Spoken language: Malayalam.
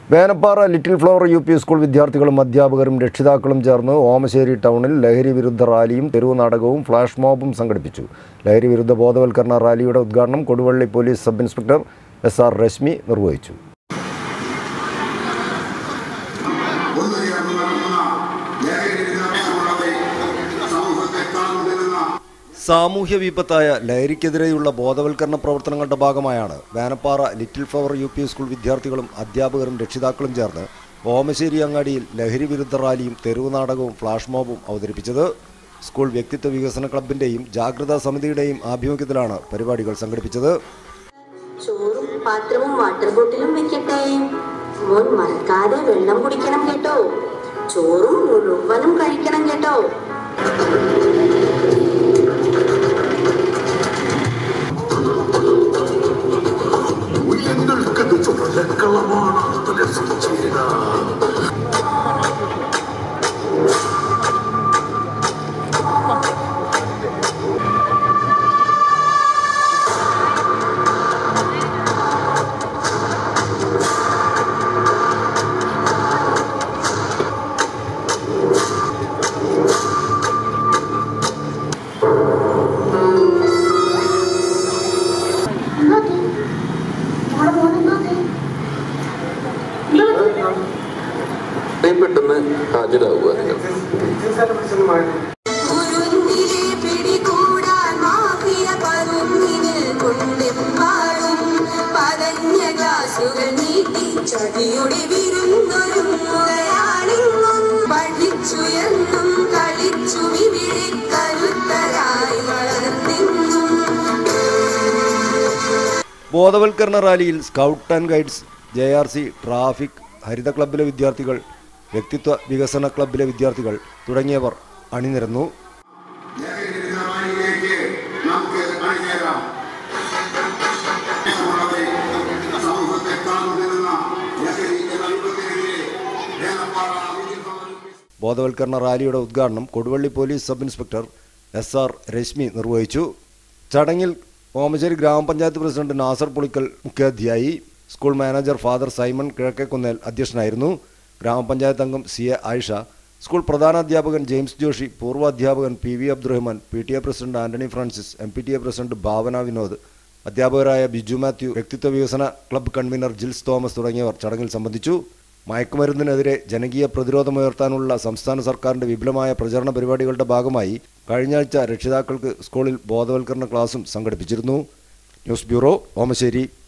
Venappara little flower U P school വിദ്യാർത്ഥികളും അധ്യാപകരും രക്ഷിതാക്കളും ചേർന്ന് ഓമശ്ശേരി ടൗണിൽ ലഹരി വിരുദ്ധ റാലിയും തെരുവ് നാടകവും ഫ്ലാഷ് മോബും സംഘടിപ്പിച്ചു ലഹരി വിരുദ്ധ ബോധവൽക്കരണ റാലിയുടെ ഉദ്ഘാടനം Koduvally police sub inspector S R Rashmi നിർവഹിച്ചു ഒന്നുചേർന്ന് നടക്കുന്ന ലഹരി വിരുദ്ധമുള്ളവരെ സമൂഹത്തെ കാണുന്നിരുന്ന സാമൂഹ്യ വിപത്തായ ലഹരിക്കെതിരെയുള്ള ബോധവൽക്കരണ പ്രവർത്തനങ്ങളുടെ ഭാഗമായാണ് Venappara little flower U P school വിദ്യാർത്ഥികളും അധ്യാപകരും രക്ഷിതാക്കളും ചേർന്ന് ഓമശ്ശേരി അങ്ങാടിയിൽ ലഹരി വിരുദ്ധ റാലിയും തെരുവ് നാടകവും ഫ്ലാഷ് മോബും അവതരിപ്പിച്ചത് സ്കൂൾ വ്യക്തിത്വ വികസന ക്ലബിന്റെയും ജാഗ്രതാ സമിതിയുടെയും ആഭിമുഖ്യത്തിലാണ് പരിപാടികൾ സംഘടിപ്പിച്ചത് ചോറും പാത്രവും വാട്ടർ ബോട്ടിലും വെക്കട്ടെ മോൻ മറക്കാതെ വെള്ളം കുടിക്കണം കേട്ടോ ചോറും മുഴുവനും കഴിക്കണം കേട്ടോ ഉയർന്നെടുക്കുന്ന ചുടലക്കളമാണ് പുലർച്ചേരുക എത്രയും പെട്ടെന്ന് ഹാജരാകുക നിങ്ങൾ കുരുന്നിലെ പിടികൂടാൻ മാഫിയ പരുന്നിന് കൊണ്ടെമ്പാടും പതഞ്ഞ ഗ്ലാസുകൾ നീട്ടി ചതിയുടെ വിരുന്നൊരുങ്ങുകയാണെന്നും പഠിച്ചുയെന്നും കളിച്ചു ഇവിടെ കരുത്തരായി വളർന്നെന്നും ബോധവൽക്കരണ റാലിയിൽ scout and guides J R C traffic ഹരിത ക്ലബ്ബിലെ വിദ്യാർത്ഥികൾ വ്യക്തിത്വ വികസന ക്ലബ്ബിലെ വിദ്യാർത്ഥികൾ തുടങ്ങിയവർ അണിനിരന്നു ലഹരി വിരുദ്ധമായിലേക്ക് നമുക്ക് അണിചേരാം ഉള്ളവരെ സമൂഹത്തെ കാണുന്നിരുന്ന ലഹരി എന്ന വിപത്തിനെതിരെ Venappara little flower U P ബോധവൽക്കരണ റാലിയുടെ ഉദ്ഘാടനം Koduvally police sub inspector S R Rashmi നിർവഹിച്ചു ചടങ്ങിൽ ഓമശ്ശേരി ഗ്രാമപഞ്ചായത്ത് പ്രസിഡന്റ് നാസർ പുളിക്കൽ മുഖ്യാധ്യായി school manager father Simon Kizhakkekunnel അധ്യക്ഷനായിരുന്നു ഗ്രാമപഞ്ചായത്ത് അംഗം സി എ ആയിഷ സ്കൂൾ പ്രധാനാധ്യാപകൻ ജെയിംസ് ജോഷി പൂർവ്വാധ്യാപകൻ P V Abdurahman P T A president Antony Francis M P T A president Bhavana Vinod അധ്യാപകരായ ബിജു മാത്യു വ്യക്തിത്വ വികസന ക്ലബ്ബ് കൺവീനർ ജിൽസ് തോമസ് തുടങ്ങിയവർ ചടങ്ങിൽ സംബന്ധിച്ചു മയക്കുമരുന്നിനെതിരെ ജനകീയ പ്രതിരോധമുയർത്താനുള്ള സംസ്ഥാന സർക്കാരിന്റെ വിപുലമായ പ്രചരണ പരിപാടികളുടെ ഭാഗമായി കഴിഞ്ഞയാഴ്ച രക്ഷിതാക്കൾക്ക് സ്കൂളിൽ ബോധവൽക്കരണ ക്ലാസും സംഘടിപ്പിച്ചിരുന്നു ന്യൂസ് ബ്യൂറോ ഓമശ്ശേരി